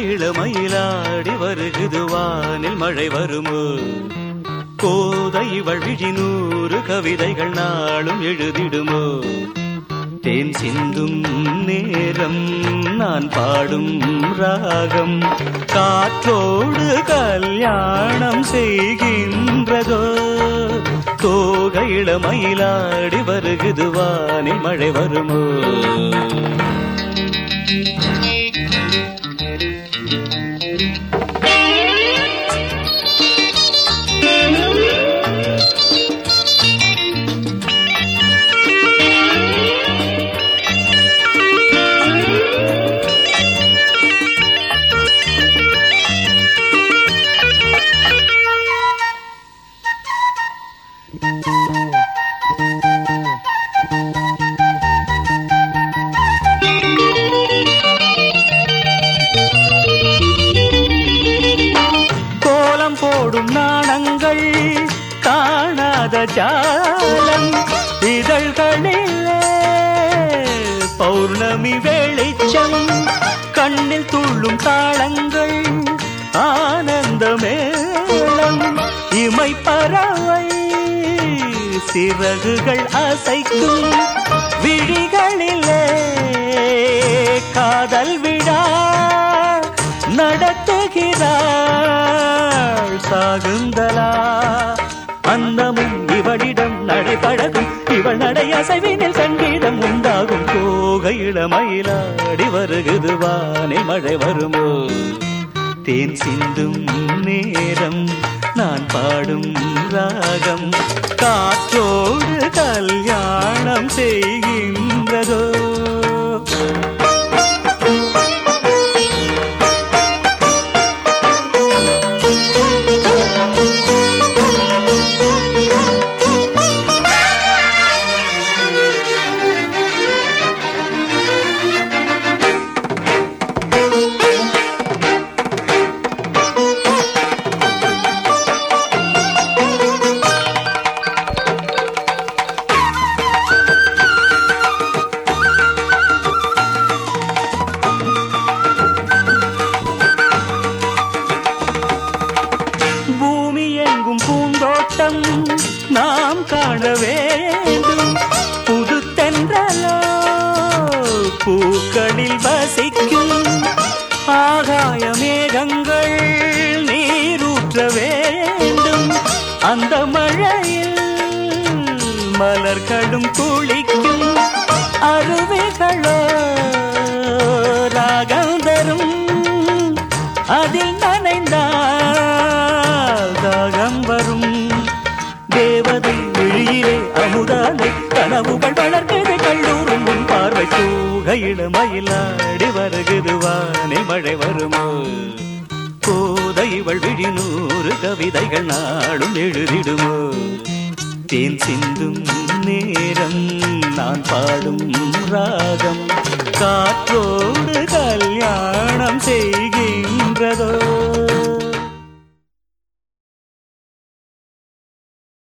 இளமயிலாடி வருகுது வானில் மழை வருமோ கோதை இவள் விழி நூறு கவிதைகள் நாளும் எழுதிடுமோ தேன் சிந்தும் நேரம் நான் பாடும் ராகம் காற்றோடு கல்யாணம் செய்கின்றதோ தோகை இளமயிலாடி வருகுது வானில் மழை வருமோ கோலம் போடும் நாணங்கள் காணாத ஜாலம் இதழ்களிலே பௌர்ணமி வெளிச்சம் கண்ணில் துள்ளும் தாளங்கள் ஆனந்த மேளம் இமை பறவை சிறகுகள் அசைக்கும் விழிகளிலே காதல் விழா நடத்துகிறாள் சாகுந்தலா அந்தமும் இவளிடம் நடைபழகும் இவள் நடை அசைவினில் சங்கீதம் உண்டாகும் கோகை இளமயிலாடி வருகுது வானை மழை வருமோ தேன் சிந்தும் நேரம் நான் பாடும் ராகம் காற்றோடு கல்யாணம் செய்கின்றதோ பூமி எங்கும் பூந்தோட்டம் நாம் காண வேண்டும் புது தென்றலோ பூக்களில் வசிக்கும் ஆகாய மேகங்கள் நீரூற்ற வேண்டும் அந்த மழையில் மலர்களும் குளிக்கும் அருவிகளோ ராகம் தரும் அதில் நனைந்தால் தாகம் வரும் தேவதை விழியிலே அமுதாலை கனவுகள் வளர்க்குது கல்லூரும் முன் பார்வை தூகையில மயிலாடி வருகுது வானில் மழை வருமோ கோதை இவள் விழி நூறு கவிதைகள் நாளும் எழுதிடுமோ தேன் சிந்தும் நேரம் நான் பாடும் ராகம் காற்றோடு கல்யாணம் செய்கின்றதோ